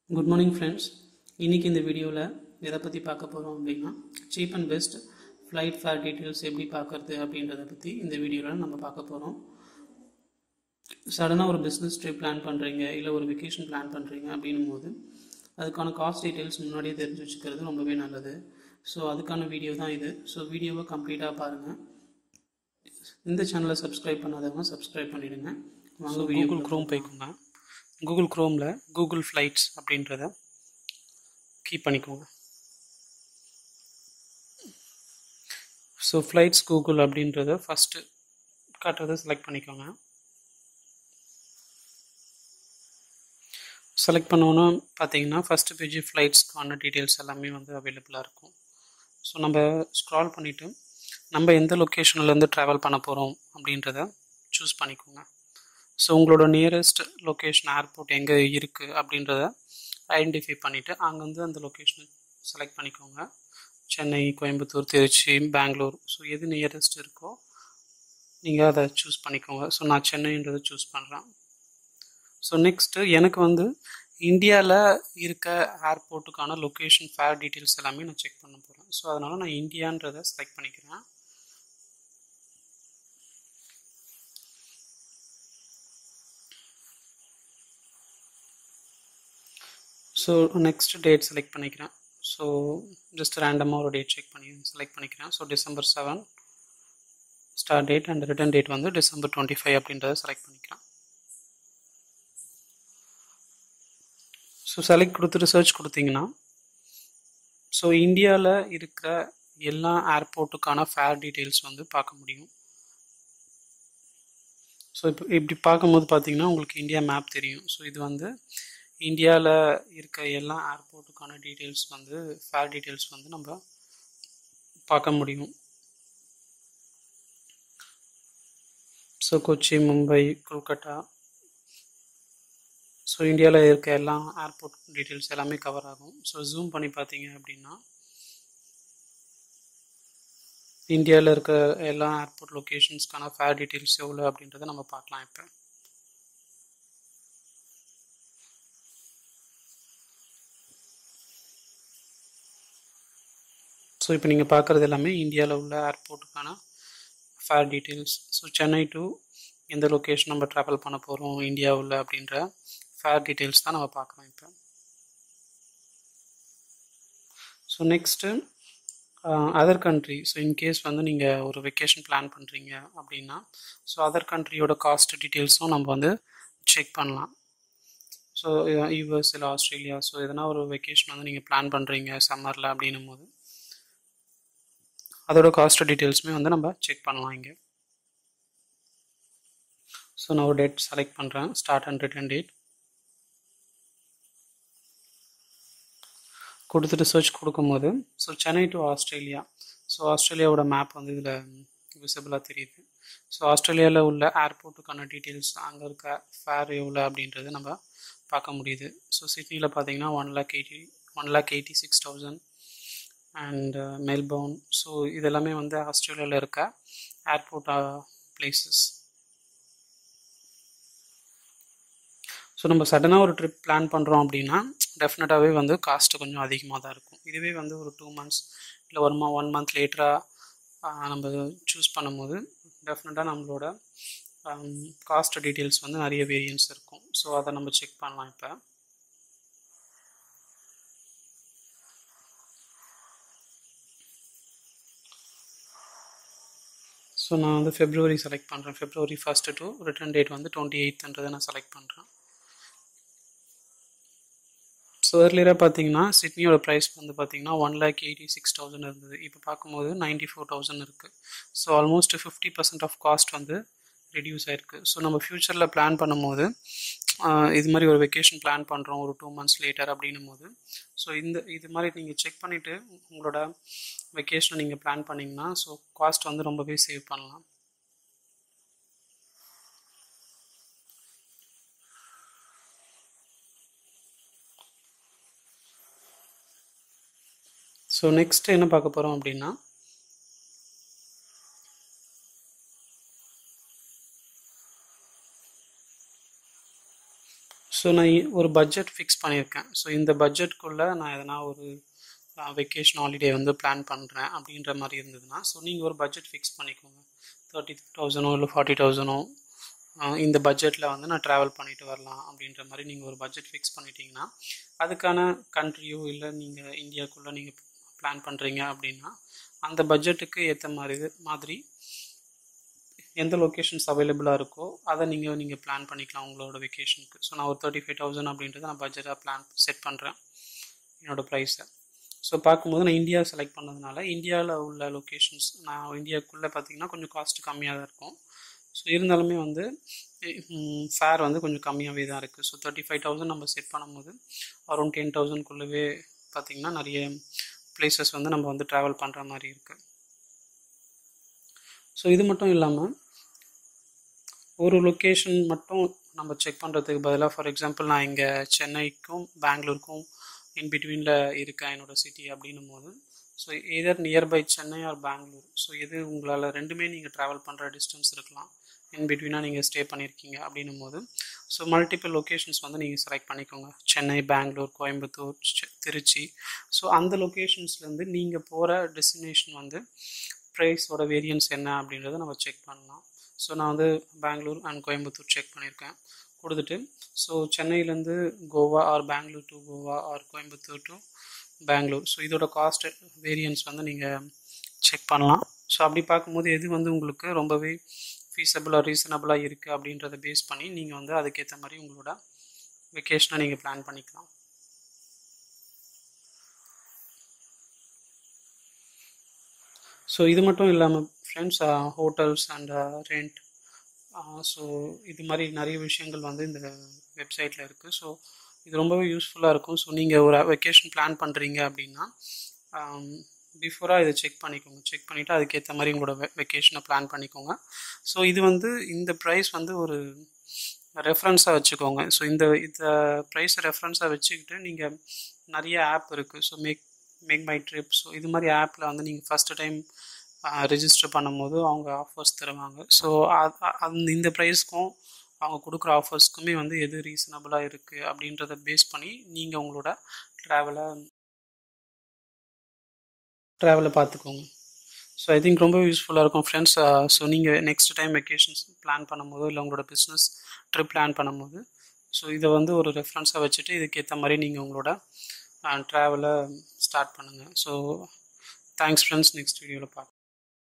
good morning friends இன்றைக்கி இந்த வீடியோவில் எதை பற்றி பார்க்க போகிறோம் அப்படின்னா cheap and best flight fare details எப்படி பார்க்குறது அப்படின்றத பற்றி இந்த வீடியோவில் நம்ம பார்க்க போகிறோம் சடனாக ஒரு பிஸ்னஸ் ட்ரிப் பிளான் பண்ணுறீங்க இல்லை ஒரு வெக்கேஷன் பிளான் பண்ணுறீங்க அப்படின்னும் போது அதுக்கான காஸ்ட் டீட்டெயில்ஸ் முன்னாடியே தெரிஞ்சு வச்சுக்கிறது ரொம்பவே நல்லது ஸோ அதுக்கான வீடியோ தான் இது ஸோ வீடியோவை கம்ப்ளீட்டாக பாருங்கள் இந்த சேனலை சப்ஸ்கிரைப் பண்ணாதவங்க சப்ஸ்கிரைப் பண்ணிவிடுங்க வாங்க கூகுள் க்ரோம் போய்க்கோங்க கூகுள் க்ரோமில் கூகுள் ஃப்ளைட்ஸ் அப்படின்றத கீப் பண்ணிக்கோங்க ஸோ ஃப்ளைட்ஸ் கூகுள் அப்படின்றத ஃபஸ்ட்டு காட்டுறதை செலக்ட் பண்ணிக்கோங்க செலக்ட் பண்ணோன்னா பார்த்தீங்கன்னா ஃபஸ்ட்டு பேஜ் ஃப்ளைட்ஸ்க்கான டீட்டெயில்ஸ் எல்லாமே வந்து அவைலபிளாக இருக்கும் ஸோ நம்ம ஸ்க்ரால் பண்ணிவிட்டு நம்ம எந்த லொக்கேஷன்லேருந்து ட்ராவல் பண்ண போகிறோம் அப்படின்றத சூஸ் பண்ணிக்கோங்க ஸோ உங்களோட நியரஸ்ட் லொக்கேஷன் ஏர்போர்ட் எங்கே இருக்குது அப்படின்றத ஐடென்டிஃபை பண்ணிவிட்டு அங்கேருந்து அந்த லொக்கேஷனை செலக்ட் பண்ணிக்கோங்க சென்னை கோயம்புத்தூர் திருச்சி பெங்களூர் ஸோ எது நியரஸ்ட் இருக்கோ நீங்கள் அதை சூஸ் பண்ணிக்கோங்க ஸோ நான் சென்னைன்றதை சூஸ் பண்ணுறேன் ஸோ நெக்ஸ்ட்டு எனக்கு வந்து இந்தியாவில் இருக்க ஏர்போர்ட்டுக்கான லொக்கேஷன் ஃபேர் டீட்டெயில்ஸ் எல்லாமே நான் செக் பண்ண போகிறேன் ஸோ அதனால் நான் இந்தியான்றதை செலக்ட் பண்ணிக்கிறேன் ஸோ நெக்ஸ்ட் டேட் செலக்ட் பண்ணிக்கிறேன் ஸோ ஜஸ்ட் ரேண்டமாக ஒரு டேட் செக் பண்ணி செலக்ட் பண்ணிக்கிறேன் so December seven start date and return date வந்து டிசம்பர் டுவெண்ட்டி ஃபைவ் அப்படின்றத செலக்ட் பண்ணிக்கிறேன் ஸோ செலக்ட் கொடுத்துட்டு சர்ச் கொடுத்தீங்கன்னா ஸோ இந்தியாவில் இருக்கிற எல்லா ஏர்போர்ட்டுக்கான ஃபேர் டீட்டெயில்ஸ் வந்து பார்க்க முடியும் ஸோ இப்போ இப்படி பார்க்கும்போது பார்த்தீங்கன்னா உங்களுக்கு இந்தியா மேப் தெரியும் ஸோ இது வந்து இந்தியாவில் இருக்க எல்லா ஏர்போர்ட்டுக்கான டீட்டெயில்ஸ் வந்து ஃபேர் டீட்டெயில்ஸ் வந்து நம்ம பார்க்க முடியும் ஸோ கொச்சி மும்பை கொல்கட்டா ஸோ இந்தியாவில் இருக்க எல்லா ஏர்போர்ட் டீட்டெயில்ஸ் எல்லாமே கவர் ஆகும் ஸோ ஜூம் பண்ணி பார்த்தீங்க அப்படின்னா இந்தியாவில் இருக்க எல்லா ஏர்போர்ட் லொக்கேஷன்ஸ்க்கான ஃபேர் டீட்டெயில்ஸ் எவ்வளோ அப்படின்றத நம்ம பார்க்கலாம் இப்போ ஸோ இப்போ நீங்கள் பார்க்குறது எல்லாமே இந்தியாவில் உள்ள ஏர்போர்ட்டுக்கான fare details so Chennai to எந்த லொக்கேஷன் நம்ம ட்ராவல் பண்ண போகிறோம் இந்தியாவில் அப்படின்ற ஃபேர் டீட்டெயில்ஸ் தான் நம்ம பார்க்குறோம் இப்போ so next other country so in case வந்து நீங்கள் ஒரு வெக்கேஷன் பிளான் பண்ணுறீங்க அப்படின்னா ஸோ அதர் கண்ட்ரியோட காஸ்ட் டீட்டெயில்ஸும் நம்ம வந்து செக் பண்ணலாம் ஸோ யூஎஸ் இல்லை ஆஸ்திரேலியா ஸோ எதனா ஒரு வெக்கேஷன் வந்து நீங்கள் பிளான் பண்ணுறீங்க சம்மரில் அப்படின்னும் போது அதோட காஸ்ட் டீட்டெயில்ஸுமே வந்து நம்ம செக் பண்ணலாம் இங்கே ஸோ நான் ஒரு டேட் செலக்ட் பண்ணுறேன் ஸ்டார்ட் அண்ட் ரிட்டன் டேட் கொடுத்துட்டு சர்ச் கொடுக்கும்போது so Chennai to Australia so ஆஸ்திரேலியாவோட மேப் வந்து இதில் விசிபிளாக தெரியுது ஸோ ஆஸ்திரேலியாவில் உள்ள ஏர்போர்ட்டுக்கான டீட்டெயில்ஸ் அங்கே இருக்க ஃபேர் எவ்வளோ அப்படின்றது நம்ம பார்க்க முடியுது ஸோ சிட்னியில் பார்த்தீங்கன்னா one lakh eighty one lakh eighty six thousand and Melbourne so இதெல்லாமே வந்து ஆஸ்திரேலியாவில் இருக்க ஏர்போர்ட் பிளேசஸ் ஸோ நம்ம சடனாக ஒரு ட்ரிப் பிளான் பண்ணுறோம் அப்படின்னா டெஃபினட்டாகவே வந்து காஸ்ட்டு கொஞ்சம் அதிகமாக தான் இருக்கும் இதுவே வந்து ஒரு டூ மந்த்ஸ் இல்லை ஒரு மா ஒன் மந்த் லேட்டராக நம்ம சூஸ் பண்ணும்போது டெஃபினட்டாக நம்மளோட காஸ்ட் டீட்டெயில்ஸ் வந்து நிறைய வேரியன்ஸ் இருக்கும் ஸோ அதை நம்ம செக் பண்ணலாம் இப்போ ஸோ நான் வந்து ஃபெப்ரவரி செலக்ட் பண்ணுறேன் February first to return date வந்து டுவெண்ட்டி எயித்துன்றதை நான் செலக்ட் பண்ணுறேன் ஸோ ஏர்லியராக பார்த்தீங்கன்னா சிட்னியோட ப்ரைஸ் வந்து பார்த்தீங்கன்னா one lakh eighty six thousand இருந்தது இப்போ பார்க்கும்போது நைன்டி ஃபோர் தௌசண்ட் இருக்குது so almost fifty percent of cost வந்து ரெடியூஸ் ஆகிருக்கு ஸோ நம்ம ஃப்யூச்சரில் பிளான் பண்ணும்போது இது மாதிரி ஒரு வெக்கேஷன் பிளான் பண்ணுறோம் ஒரு டூ மந்த்ஸ் லேட்டர் அப்படின்னும் போது ஸோ இந்த இது மாதிரி நீங்கள் செக் பண்ணிவிட்டு உங்களோட வெக்கேஷனை நீங்கள் பிளான் பண்ணிங்கன்னா ஸோ காஸ்ட் வந்து ரொம்பவே சேவ் பண்ணலாம் ஸோ நெக்ஸ்ட் என்ன பார்க்க போகிறோம் அப்படின்னா ஸோ நான் இ- ஒரு பட்ஜெட் ஃபிக்ஸ் பண்ணியிருக்கேன் ஸோ இந்த பட்ஜெட்குள்ளே நான் எதனா ஒரு வெக்கேஷன் ஹாலிடே வந்து பிளான் பண்ணுறேன் அப்படின்ற மாதிரி இருந்ததுன்னா ஸோ நீங்கள் ஒரு பட்ஜெட் ஃபிக்ஸ் பண்ணிக்கோங்க தேர்ட்டி தௌசண்டோ இல்லை ஃபார்ட்டி தௌசண்டோ இந்த பட்ஜெட்டில் வந்து நான் ட்ராவல் பண்ணிட்டு வரலாம் அப்படின்ற மாதிரி நீங்கள் ஒரு பட்ஜெட் ஃபிக்ஸ் பண்ணிட்டீங்கன்னா அதுக்கான கண்ட்ரியோ இல்லை நீங்கள் இந்தியாவுக்குள்ளே நீங்கள் பிளான் பண்ணுறீங்க அப்படின்னா அந்த பட்ஜெட்டுக்கு ஏற்ற மாதிரி இது- மாதிரி எந்த லொக்கேஷன்ஸ் அவைலபிளாக இருக்கோ அதை நீங்கள் நீங்கள் பிளான் பண்ணிக்கலாம் உங்களோட வெக்கேஷனுக்கு ஸோ நான் ஒரு தேர்ட்டி ஃபைவ் தௌசண்ட் அப்படின்றத நான் பட்ஜெட்டாக பிளான் செட் பண்ணுறேன் என்னோட ப்ரைஸை ஸோ பார்க்கும்போது நான் இந்தியா செலக்ட் பண்ணதுனால இந்தியாவில் உள்ள லொக்கேஷன்ஸ் நான் இந்தியாவுக்குள்ளே பார்த்தீங்கன்னா கொஞ்சம் காஸ்ட் கம்மியாக தான் இருக்கும் ஸோ இருந்தாலுமே வந்து ஃபேர் வந்து கொஞ்சம் கம்மியாகவே தான் இருக்குது ஸோ தேர்ட்டி ஃபைவ் தௌசண்ட் நம்ம செட் பண்ணும்போது அரௌண்ட் டென் தௌசண்ட்குள்ளவே பார்த்தீங்கன்னா நிறைய பிளேசஸ் வந்து நம்ம வந்து ட்ராவல் பண்ணுற மாதிரி இருக்குது ஸோ இது மட்டும் இல்லாமல் ஒரு லொக்கேஷன் மட்டும் நம்ம செக் பண்ணுறதுக்கு பதிலாக ஃபார் எக்ஸாம்பிள் நான் இங்கே சென்னைக்கும் பெங்களூருக்கும் இன் பிட்வீனில் இருக்கேன் என்னோட சிட்டி அப்படின்னும் போது so either nearby Chennai or Bangalore so எது உங்களால் ரெண்டுமே நீங்கள் ட்ராவல் பண்ணுற டிஸ்டன்ஸ் இருக்கலாம் இன் பிட்வீனாக நீங்கள் ஸ்டே பண்ணியிருக்கீங்க அப்படின்னும் போது ஸோ மல்டிபிள் லொக்கேஷன்ஸ் வந்து நீங்கள் செலக்ட் பண்ணிக்கோங்க சென்னை பெங்களூர் கோயம்புத்தூர் செ- திருச்சி ஸோ அந்த லொக்கேஷன்ஸ்லேருந்து நீங்கள் போகிற டெஸ்டினேஷன் வந்து ப்ரைஸோட வேரியன்ஸ் என்ன அப்படின்றத நம்ம செக் பண்ணலாம் ஸோ நான் வந்து பெங்களூர் அண்ட் கோயம்புத்தூர் செக் பண்ணியிருக்கேன் கொடுத்துட்டு ஸோ சென்னையிலேருந்து Goa or Bangalore to Goa or Coimbatore to Bangalore so இதோட காஸ்ட் வேரியன்ஸ் வந்து நீங்கள் செக் பண்ணலாம் ஸோ அப்படி பார்க்கும்போது எது வந்து உங்களுக்கு ரொம்பவே ஃபீஸபிளாக ரீசனபிளாக இருக்குது அப்படின்றத பேஸ் பண்ணி நீங்கள் வந்து அதுக்கேற்ற மாதிரி உங்களோட வெக்கேஷனை நீங்கள் பிளான் பண்ணிக்கலாம் ஸோ இது மட்டும் இல்லாமல் friends hotels and rent so இது மாதிரி நிறைய விஷயங்கள் வந்து இந்த வெப்சைட்டில் இருக்குது ஸோ இது ரொம்பவே யூஸ்ஃபுல்லாக இருக்கும் ஸோ நீங்கள் ஒரு வெக்கேஷன் பிளான் பண்ணுறீங்க அப்படின்னா பிஃபோராக இதை செக் பண்ணிக்கோங்க செக் பண்ணிவிட்டு அதுக்கேற்ற மாதிரி உங்களோட வெக்கேஷனை பிளான் பண்ணிக்கோங்க ஸோ இது வந்து இந்த ப்ரைஸ் வந்து ஒரு ரெஃபரன்ஸாக வச்சுக்கோங்க ஸோ இந்த இந்த ப்ரைஸை ரெஃபரன்ஸாக வச்சுக்கிட்டு நீங்கள் நிறைய ஆப் இருக்குது so make make my trip so இது மாதிரி ஆப்பில் வந்து நீங்கள் ஃபஸ்ட்டு டைம் ரெஜிஸ்டர் பண்ணும்போது அவங்க ஆஃபர்ஸ் தருவாங்க ஸோ அந்த இந்த ப்ரைஸ்க்கும் அவங்க கொடுக்குற ஆஃபர்ஸ்க்குமே வந்து எது ரீசனபிளாக இருக்குது அப்படின்றத பேஸ் பண்ணி நீங்கள் உங்களோட ட்ராவலை ட்ராவலை பார்த்துக்கோங்க ஸோ ஐ திங்க் ரொம்ப யூஸ்ஃபுல்லாக இருக்கும் ஃப்ரெண்ட்ஸ் ஸோ நீங்கள் நெக்ஸ்ட் டைம் வெக்கேஷன்ஸ் பிளான் பண்ணும்போது இல்லை உங்களோட பிஸ்னஸ் ட்ரிப் பிளான் பண்ணும்போது ஸோ இதை வந்து ஒரு ரெஃபரன்ஸாக வச்சுட்டு இதுக்கேற்ற மாதிரி நீங்கள் உங்களோட ட்ராவலை ஸ்டார்ட் பண்ணுங்கள் ஸோ தேங்க்ஸ் ஃப்ரெண்ட்ஸ் நெக்ஸ்ட் வீடியோவில் பார்க்கலாம்